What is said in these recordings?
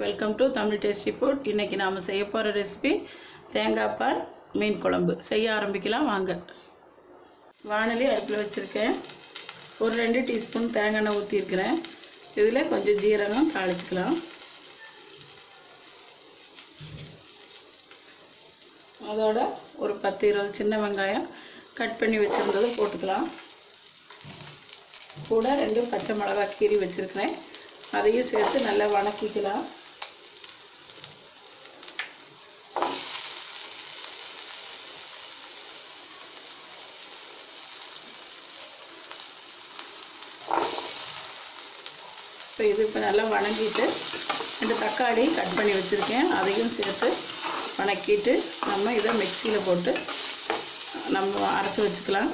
welcome to Tamil tasty food இன்றைக்கி நாம் செய்ய போகிற ரெசிபி தேங்காய் பால் மீன் குழம்பு செய்ய ஆரம்பிக்கலாம் வாங்க வானலி அடுப்பில் வச்சுருக்கேன் ஒரு ரெண்டு டீஸ்பூன் தேங்காய் எண்ணெய் ஊற்றிருக்கிறேன் இதில் கொஞ்சம் ஜீரகம் தாளிச்சுக்கலாம் அதோட ஒரு பத்து இருபது சின்ன வெங்காயம் கட் பண்ணி வச்சுருந்ததை போட்டுக்கலாம் கூட ரெண்டு பச்சை மிளகா கீரி வச்சுருக்கிறேன் அதையும் சேர்த்து நல்லா வணக்கிக்கலாம் இப்போ இது இப்போ நல்லா வணங்கிட்டு ரெண்டு தக்காளி கட் பண்ணி வச்சுருக்கேன் அதையும் சேர்த்து வணக்கிட்டு நம்ம இதை மிக்சியில் போட்டு நம்ம அரைச்சி வச்சுக்கலாம்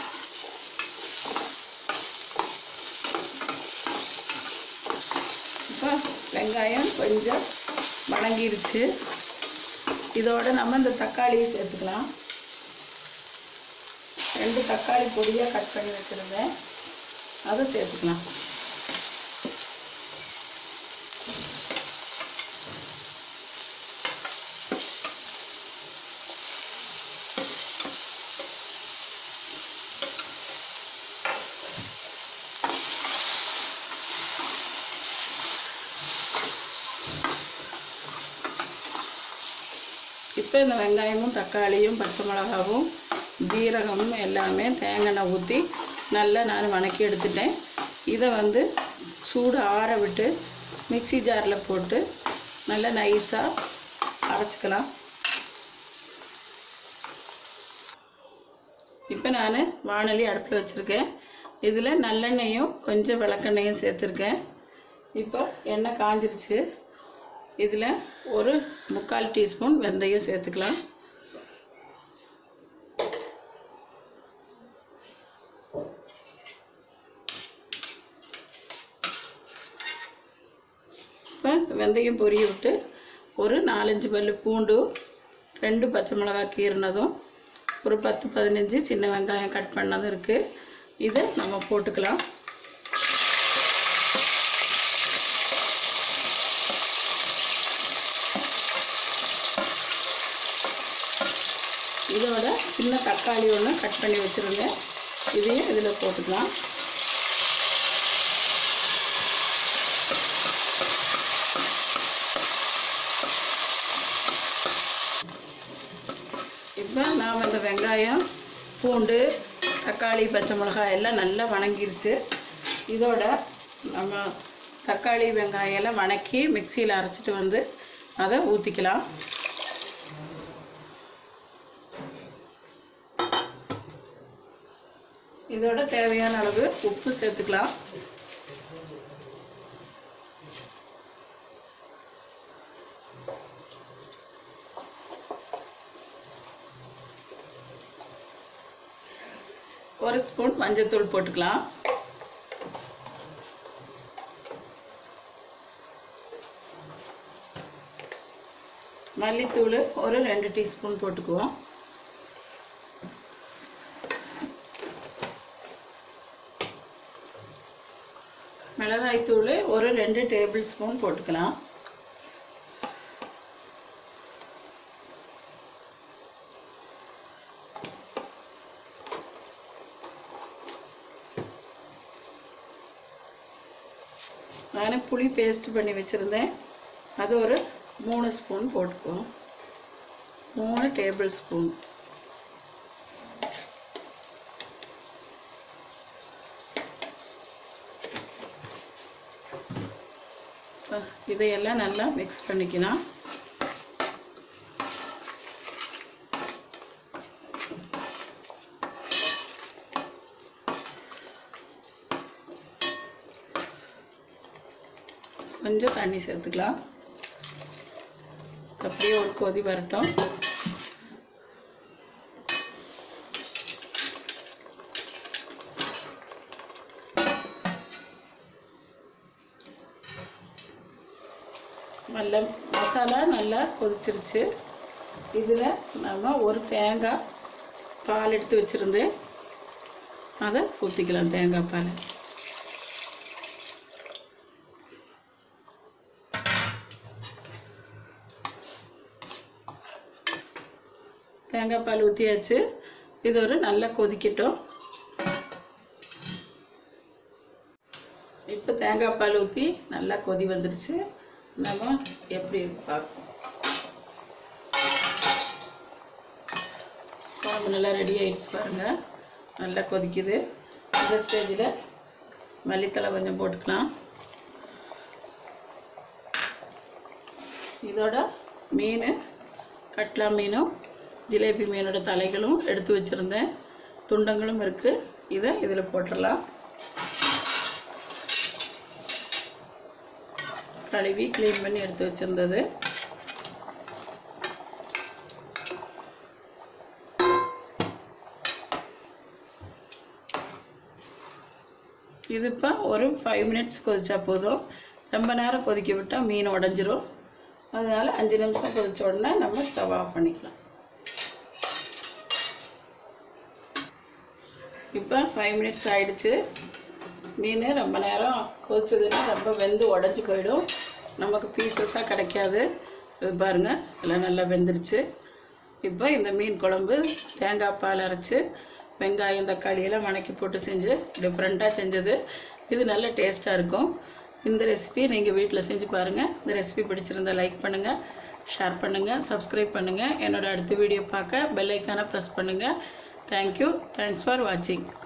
இப்போ வெங்காயம் கொஞ்சம் வணங்கிடுச்சு இதோட நம்ம இந்த தக்காளியை சேர்த்துக்கலாம் ரெண்டு தக்காளி பொடியாக கட் பண்ணி வச்சுருந்தேன் அதை சேர்த்துக்கலாம் இப்போ இந்த வெங்காயமும் தக்காளியும் பச்சை மிளகாவும் ஜீரகமும் எல்லாமே தேங்காய் எண்ணெய் ஊற்றி நல்லா நான் வணக்கி எடுத்துட்டேன் இதை வந்து சூடு ஆற விட்டு மிக்சி ஜாரில் போட்டு நல்லா நைஸாக அரைச்சிக்கலாம் இப்போ நான் வானொலி அடுப்பில் வச்சுருக்கேன் இதில் நல்லெண்ணெயும் கொஞ்சம் விளக்கெண்ணெயும் சேர்த்துருக்கேன் இப்போ எண்ணெய் காஞ்சிருச்சு இதில் ஒரு முக்கால் டீஸ்பூன் வெந்தயம் சேர்த்துக்கலாம் இப்போ வெந்தயம் பொரிய விட்டு ஒரு நாலஞ்சு பல் பூண்டு ரெண்டு பச்சை மிளகாய் கீறினதும் ஒரு பத்து பதினஞ்சு சின்ன வெங்காயம் கட் பண்ணதும் இருக்குது இதை நம்ம போட்டுக்கலாம் இதோட சின்ன தக்காளி ஒன்று கட் பண்ணி வச்சுருந்தேன் இதையும் இதில் போட்டுக்கலாம் இப்போ நாம் இந்த வெங்காயம் பூண்டு தக்காளி பச்சை மிளகாய் எல்லாம் நல்லா வணங்கிருச்சு இதோட நம்ம தக்காளி வெங்காயம் எல்லாம் வணக்கி மிக்சியில் அரைச்சிட்டு வந்து அதை ஊற்றிக்கலாம் இதோட தேவையான அளவு உப்பு சேர்த்துக்கலாம் ஒரு ஸ்பூன் மஞ்சத்தூள் போட்டுக்கலாம் மல்லித்தூள் ஒரு ரெண்டு டீஸ்பூன் போட்டுக்குவோம் மிளகாய்த்தூள் ஒரு ரெண்டு டேபிள் ஸ்பூன் போட்டுக்கலாம் நான் புளி பேஸ்ட் பண்ணி வச்சுருந்தேன் அது ஒரு மூணு ஸ்பூன் போட்டுக்குவோம் மூணு டேபிள் ஸ்பூன் இதையெல்லாம் நல்லா மிக்ஸ் பண்ணிக்கலாம் கொஞ்சம் தண்ணி சேர்த்துக்கலாம் அப்படியே ஒரு கொதி வரட்டும் நல்ல மசாலா நல்லா கொதிச்சிருச்சு இதில் நம்ம ஒரு தேங்காய் பால் எடுத்து வச்சுருந்தேன் அதை ஊற்றிக்கலாம் தேங்காய் பால் தேங்காய் பால் ஊற்றியாச்சு இது ஒரு நல்லா கொதிக்கட்டும் இப்போ தேங்காய் பால் ஊற்றி நல்லா கொதி வந்துடுச்சு நம்ம எப்படி இருக்கு பார்ப்போம் குழம்பு நல்லா ரெடி ஆயிடுச்சு பாருங்கள் நல்லா கொதிக்குது இந்த ஸ்டேஜில் மல்லித்தலை கொஞ்சம் போட்டுக்கலாம் இதோட மீன் கட்லா மீனும் ஜிலேபி மீனோட தலைகளும் எடுத்து வச்சுருந்தேன் துண்டங்களும் இருக்குது இதை இதில் போட்டுடலாம் கழுவி க்ளீன் பண்ணி எடுத்து வச்சுருந்தது இது இப்போ ஒரு ஃபைவ் மினிட்ஸ் கொதிச்சா போதும் ரொம்ப நேரம் கொதிக்க விட்டால் மீன் உடஞ்சிரும் அதனால் அஞ்சு நிமிஷம் கொதிச்ச உடனே நம்ம ஸ்டவ் ஆஃப் பண்ணிக்கலாம் இப்போ ஃபைவ் மினிட்ஸ் ஆயிடுச்சு மீன் ரொம்ப நேரம் கொதிச்சதுன்னா ரொம்ப வெந்து உடஞ்சி போயிடும் நமக்கு பீசஸாக கிடைக்காது இது பாருங்கள் எல்லாம் நல்லா வெந்துருச்சு இப்போ இந்த மீன் குழம்பு தேங்காய் பால் அரைச்சி வெங்காயம் தக்காளி எல்லாம் வணக்கி போட்டு செஞ்சு டிஃப்ரெண்ட்டாக செஞ்சது இது நல்ல டேஸ்ட்டாக இருக்கும் இந்த ரெசிபி நீங்கள் வீட்டில் செஞ்சு பாருங்கள் இந்த ரெசிபி பிடிச்சிருந்தா லைக் பண்ணுங்கள் ஷேர் பண்ணுங்கள் சப்ஸ்கிரைப் பண்ணுங்கள் என்னோட அடுத்த வீடியோ பார்க்க பெல் ஐக்கானை ப்ரெஸ் பண்ணுங்கள் தேங்க்யூ தேங்க்ஸ் ஃபார் வாட்சிங்